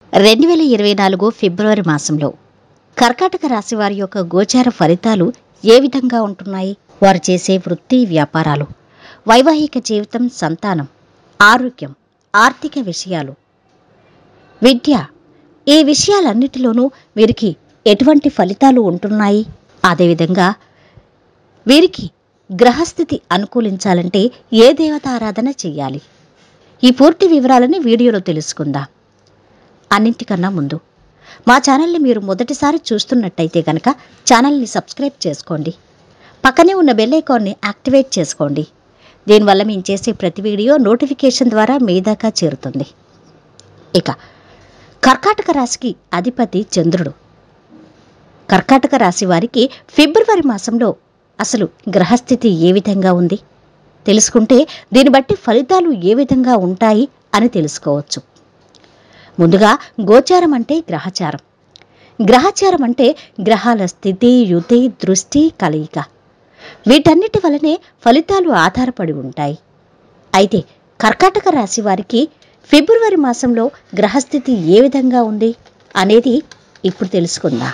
రెండు వేల ఇరవై నాలుగు ఫిబ్రవరి మాసంలో కర్కాటక రాశి వారి యొక్క గోచార ఫలితాలు ఏ విధంగా ఉంటున్నాయి వారు చేసే వృత్తి వ్యాపారాలు వైవాహిక జీవితం సంతానం ఆరోగ్యం ఆర్థిక విషయాలు విద్య ఈ విషయాలన్నిటిలోనూ వీరికి ఎటువంటి ఫలితాలు ఉంటున్నాయి అదేవిధంగా వీరికి గ్రహస్థితి అనుకూలించాలంటే ఏ దేవతారాధన చెయ్యాలి ఈ పూర్తి వివరాలని వీడియోలో తెలుసుకుందాం అన్నింటికన్నా ముందు మా ఛానల్ని మీరు మొదటిసారి చూస్తున్నట్టయితే కనుక ఛానల్ని సబ్స్క్రైబ్ చేసుకోండి పక్కనే ఉన్న బెల్ ఐకాన్ని యాక్టివేట్ చేసుకోండి దీనివల్ల మేము చేసే ప్రతి వీడియో నోటిఫికేషన్ ద్వారా మీ దాకా చేరుతుంది ఇక కర్కాటక రాశికి అధిపతి చంద్రుడు కర్కాటక రాశి వారికి ఫిబ్రవరి మాసంలో అసలు గ్రహస్థితి ఏ విధంగా ఉంది తెలుసుకుంటే దీన్ని బట్టి ఫలితాలు ఏ విధంగా ఉంటాయి అని తెలుసుకోవచ్చు ముందుగా గోచారం అంటే గ్రహచారం గ్రహచారం అంటే గ్రహాల స్థితి యుతి దృష్టి కలయిక వీటన్నిటి వలనే ఫలితాలు ఆధారపడి ఉంటాయి అయితే కర్కాటక రాశి వారికి ఫిబ్రవరి మాసంలో గ్రహస్థితి ఏ విధంగా ఉంది అనేది ఇప్పుడు తెలుసుకుందాం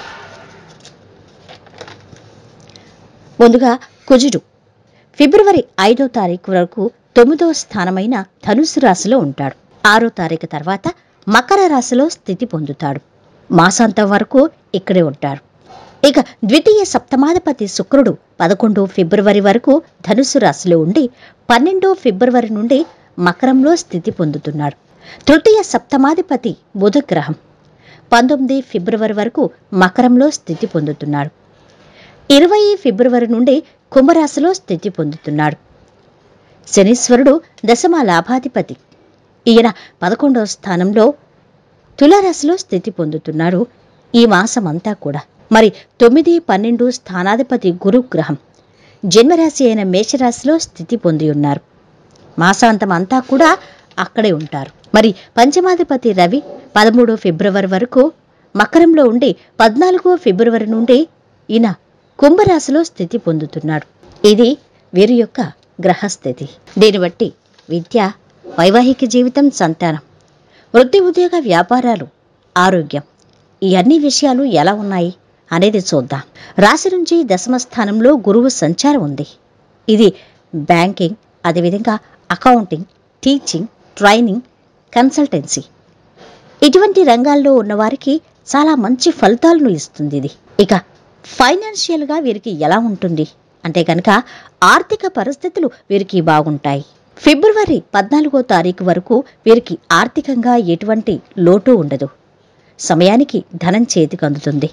ముందుగా కుజుడు ఫిబ్రవరి ఐదో తారీఖు వరకు తొమ్మిదో స్థానమైన ధనుసు రాశిలో ఉంటాడు ఆరో తారీఖు తర్వాత మకర రాశిలో స్థితి పొందుతాడు మాసాంతం వరకు ఇక్కడే ఉంటాడు ఇక ద్వితీయ సప్తమాధిపతి శుక్రుడు పదకొండు ఫిబ్రవరి వరకు ధనుసు రాశిలో ఉండి పన్నెండో ఫిబ్రవరి నుండి మకరంలో స్థితి పొందుతున్నాడు తృతీయ సప్తమాధిపతి బుధ గ్రహం పంతొమ్మిది ఫిబ్రవరి వరకు మకరంలో స్థితి పొందుతున్నాడు ఇరవై ఫిబ్రవరి నుండి కుంభరాశిలో స్థితి పొందుతున్నాడు శనీశ్వరుడు దశమ లాభాధిపతి ఈయన పదకొండవ స్థానంలో తులారాశిలో స్థితి పొందుతున్నాడు ఈ మాసమంతా కూడా మరి తొమ్మిది పన్నెండు స్థానాధిపతి గురు గ్రహం జన్మరాశి అయిన మేషరాశిలో స్థితి పొంది ఉన్నారు మాసాంతం అంతా కూడా అక్కడే ఉంటారు మరి పంచమాధిపతి రవి పదమూడు ఫిబ్రవరి వరకు మకరంలో ఉండి పద్నాలుగో ఫిబ్రవరి నుండి ఈయన కుంభరాశిలో స్థితి పొందుతున్నాడు ఇది వీరి యొక్క గ్రహస్థితి దీన్ని బట్టి విద్య వైవాహిక జీవితం సంతానం వృత్తి ఉద్యోగ వ్యాపారాలు ఆరోగ్యం ఈ అన్ని విషయాలు ఎలా ఉన్నాయి అనేది చూద్దాం రాశి నుంచి దశమ స్థానంలో గురువు సంచారం ఉంది ఇది బ్యాంకింగ్ అదేవిధంగా అకౌంటింగ్ టీచింగ్ ట్రైనింగ్ కన్సల్టెన్సీ ఇటువంటి రంగాల్లో ఉన్నవారికి చాలా మంచి ఫలితాలను ఇస్తుంది ఇది ఇక ఫైనాన్షియల్గా వీరికి ఎలా ఉంటుంది అంటే కనుక ఆర్థిక పరిస్థితులు వీరికి బాగుంటాయి ఫిబ్రవరి పద్నాలుగో తారీఖు వరకు వీరికి ఆర్థికంగా ఎటువంటి లోటు ఉండదు సమయానికి ధనం చేతికి అందుతుంది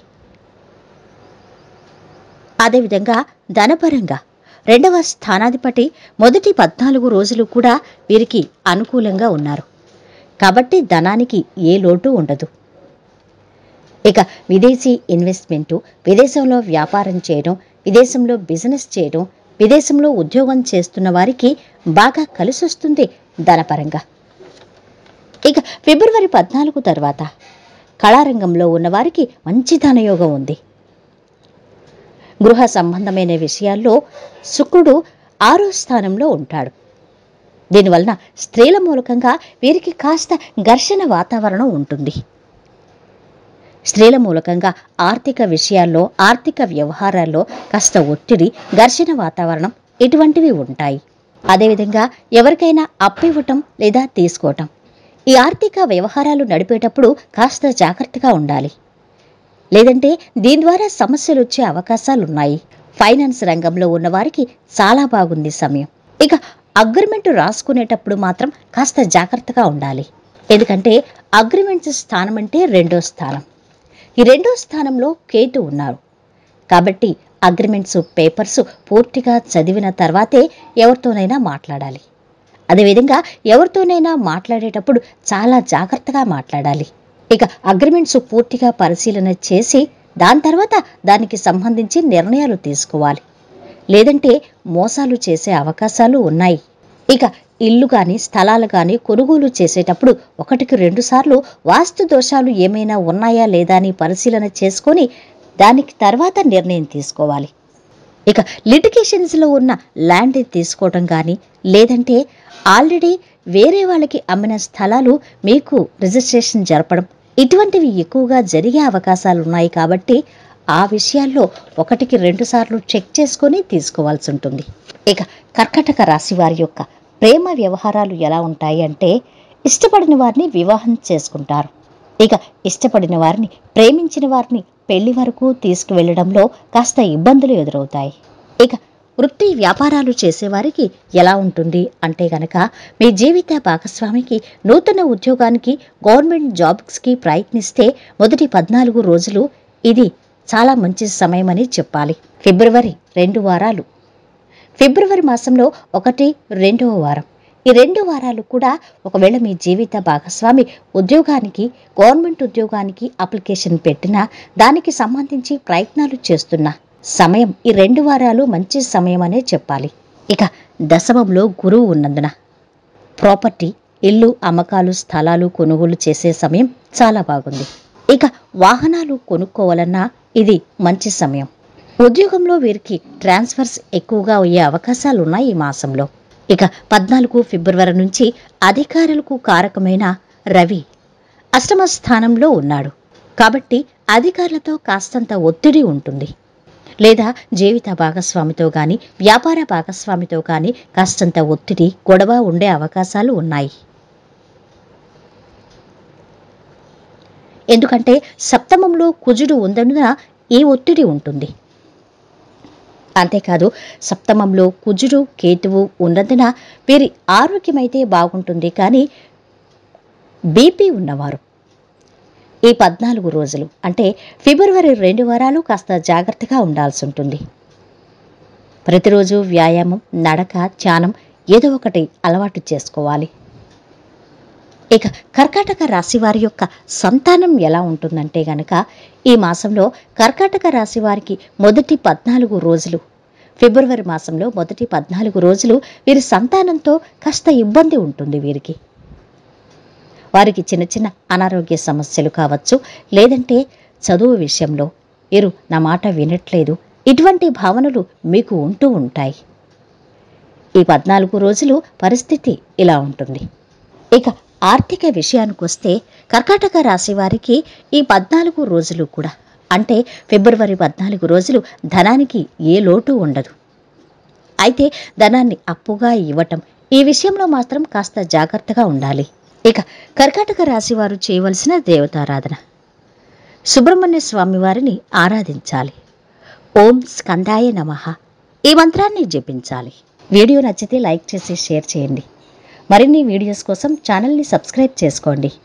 అదేవిధంగా ధనపరంగా రెండవ స్థానాధిపతి మొదటి పద్నాలుగు రోజులు కూడా వీరికి అనుకూలంగా ఉన్నారు కాబట్టి ధనానికి ఏ లోటు ఉండదు ఇక విదేశీ ఇన్వెస్ట్మెంటు విదేశంలో వ్యాపారం చేయడం విదేశంలో బిజినెస్ చేయడం విదేశంలో ఉద్యోగం చేస్తున్న వారికి బాగా కలిసొస్తుంది ధనపరంగా ఇక ఫిబ్రవరి పద్నాలుగు తర్వాత కళారంగంలో ఉన్నవారికి మంచి ధనయోగం ఉంది గృహ సంబంధమైన విషయాల్లో శుక్రుడు ఆరో స్థానంలో ఉంటాడు దీనివలన స్త్రీల మూలకంగా వీరికి కాస్త ఘర్షణ వాతావరణం ఉంటుంది స్త్రీల మూలకంగా ఆర్థిక విషయాల్లో ఆర్థిక వ్యవహారాల్లో కాస్త ఒత్తిడి ఘర్షణ వాతావరణం ఇటువంటివి ఉంటాయి అదేవిధంగా ఎవరికైనా అప్పివ్వటం లేదా తీసుకోవటం ఈ ఆర్థిక వ్యవహారాలు నడిపేటప్పుడు కాస్త జాగ్రత్తగా ఉండాలి లేదంటే దీని ద్వారా సమస్యలు వచ్చే అవకాశాలున్నాయి ఫైనాన్స్ రంగంలో ఉన్నవారికి చాలా బాగుంది సమయం ఇక అగ్రిమెంట్ రాసుకునేటప్పుడు మాత్రం కాస్త జాగ్రత్తగా ఉండాలి ఎందుకంటే అగ్రిమెంట్స్ స్థానం అంటే రెండో స్థానం ఈ రెండో స్థానంలో కేతు ఉన్నారు కాబట్టి అగ్రిమెంట్స్ పేపర్స్ పూర్తిగా చదివిన తర్వాతే ఎవరితోనైనా మాట్లాడాలి అదేవిధంగా ఎవరితోనైనా మాట్లాడేటప్పుడు చాలా జాగ్రత్తగా మాట్లాడాలి ఇక అగ్రిమెంట్స్ పూర్తిగా పరిశీలన చేసి దాని తర్వాత దానికి సంబంధించి నిర్ణయాలు తీసుకోవాలి లేదంటే మోసాలు చేసే అవకాశాలు ఉన్నాయి ఇక ఇల్లు కానీ స్థలాలు కానీ కొనుగోలు చేసేటప్పుడు ఒకటికి రెండు సార్లు వాస్తు దోషాలు ఏమైనా ఉన్నాయా లేదా అని పరిశీలన చేసుకొని దానికి తర్వాత నిర్ణయం తీసుకోవాలి ఇక లిటిగేషన్స్లో ఉన్న ల్యాండ్ తీసుకోవడం కానీ లేదంటే ఆల్రెడీ వేరే వాళ్ళకి అమ్మిన స్థలాలు మీకు రిజిస్ట్రేషన్ జరపడం ఇటువంటివి ఎక్కువగా జరిగే అవకాశాలు ఉన్నాయి కాబట్టి ఆ విషయాల్లో ఒకటికి రెండు సార్లు చెక్ చేసుకొని తీసుకోవాల్సి ఉంటుంది ఇక కర్కటక రాశి వారి యొక్క ప్రేమ వ్యవహారాలు ఎలా ఉంటాయి అంటే ఇష్టపడిన వారిని వివాహం చేసుకుంటారు ఇక ఇష్టపడిన వారిని ప్రేమించిన వారిని పెళ్లి వరకు తీసుకువెళ్లడంలో కాస్త ఇబ్బందులు ఎదురవుతాయి ఇక వృత్తి వ్యాపారాలు చేసేవారికి ఎలా ఉంటుంది అంటే గనక మీ జీవిత భాగస్వామికి నూతన ఉద్యోగానికి గవర్నమెంట్ జాబ్స్కి ప్రయత్నిస్తే మొదటి పద్నాలుగు రోజులు ఇది చాలా మంచి సమయమని చెప్పాలి ఫిబ్రవరి రెండు వారాలు ఫిబ్రవరి మాసంలో ఒకటి రెండవ వారం ఈ రెండు వారాలు కూడా ఒకవేళ మీ జీవిత భాగస్వామి ఉద్యోగానికి గవర్నమెంట్ ఉద్యోగానికి అప్లికేషన్ పెట్టినా దానికి సంబంధించి ప్రయత్నాలు చేస్తున్నా సమయం ఈ రెండు వారాలు మంచి సమయం అనే చెప్పాలి ఇక దశమంలో గురువు ఉన్నందున ప్రాపర్టీ ఇల్లు అమ్మకాలు స్థలాలు కొనుగోలు చేసే సమయం చాలా బాగుంది ఇక వాహనాలు కొనుక్కోవాలన్నా ఇది మంచి సమయం ఉద్యోగంలో వీరికి ట్రాన్స్ఫర్స్ ఎక్కువగా అయ్యే అవకాశాలు ఉన్నాయి ఈ మాసంలో ఇక పద్నాలుగు ఫిబ్రవరి నుంచి అధికారులకు కారకమైన రవి అష్టమ స్థానంలో ఉన్నాడు కాబట్టి అధికారులతో కాస్తంత ఒత్తిడి ఉంటుంది లేదా జీవిత భాగస్వామితో గాని వ్యాపార భాగస్వామితో గాని కాస్తంత ఒత్తిడి గొడవ ఉండే అవకాశాలు ఉన్నాయి ఎందుకంటే సప్తమంలో కుజుడు ఉందనున ఈ ఒత్తిడి ఉంటుంది అంతేకాదు సప్తమంలో కుజుడు కేతువు ఉన్నందున వీరి ఆరోగ్యమైతే బాగుంటుంది కానీ బీపీ ఉన్నవారు ఈ పద్నాలుగు రోజులు అంటే ఫిబ్రవరి రెండు వారాలు కాస్త జాగ్రత్తగా ఉండాల్సి ఉంటుంది ప్రతిరోజు వ్యాయామం నడక ధ్యానం ఏదో ఒకటి అలవాటు చేసుకోవాలి ఇక కర్కాటక రాశి వారి యొక్క సంతానం ఎలా ఉంటుందంటే గనక ఈ మాసంలో కర్కాటక రాశి వారికి మొదటి పద్నాలుగు రోజులు ఫిబ్రవరి మాసంలో మొదటి పద్నాలుగు రోజులు వీరి సంతానంతో కాస్త ఇబ్బంది ఉంటుంది వీరికి వారికి చిన్న చిన్న అనారోగ్య సమస్యలు కావచ్చు లేదంటే చదువు విషయంలో వీరు నా మాట వినట్లేదు ఇటువంటి భావనలు మీకు ఉంటూ ఉంటాయి ఈ పద్నాలుగు రోజులు పరిస్థితి ఇలా ఉంటుంది ఇక ఆర్థిక విషయానికి వస్తే కర్కాటక రాశి వారికి ఈ పద్నాలుగు రోజులు కూడా అంటే ఫిబ్రవరి పద్నాలుగు రోజులు ధనానికి ఏ లోటు ఉండదు అయితే ధనాన్ని అప్పుగా ఇవ్వటం ఈ విషయంలో మాత్రం కాస్త జాగ్రత్తగా ఉండాలి ఇక కర్కాటక రాశి వారు చేయవలసిన దేవతారాధన సుబ్రహ్మణ్య స్వామి వారిని ఆరాధించాలి ఓం స్కందాయ నమః ఈ మంత్రాన్ని జపించాలి వీడియో నచ్చితే లైక్ చేసి షేర్ చేయండి మరిన్ని వీడియోస్ కోసం ఛానల్ని సబ్స్క్రైబ్ చేసుకోండి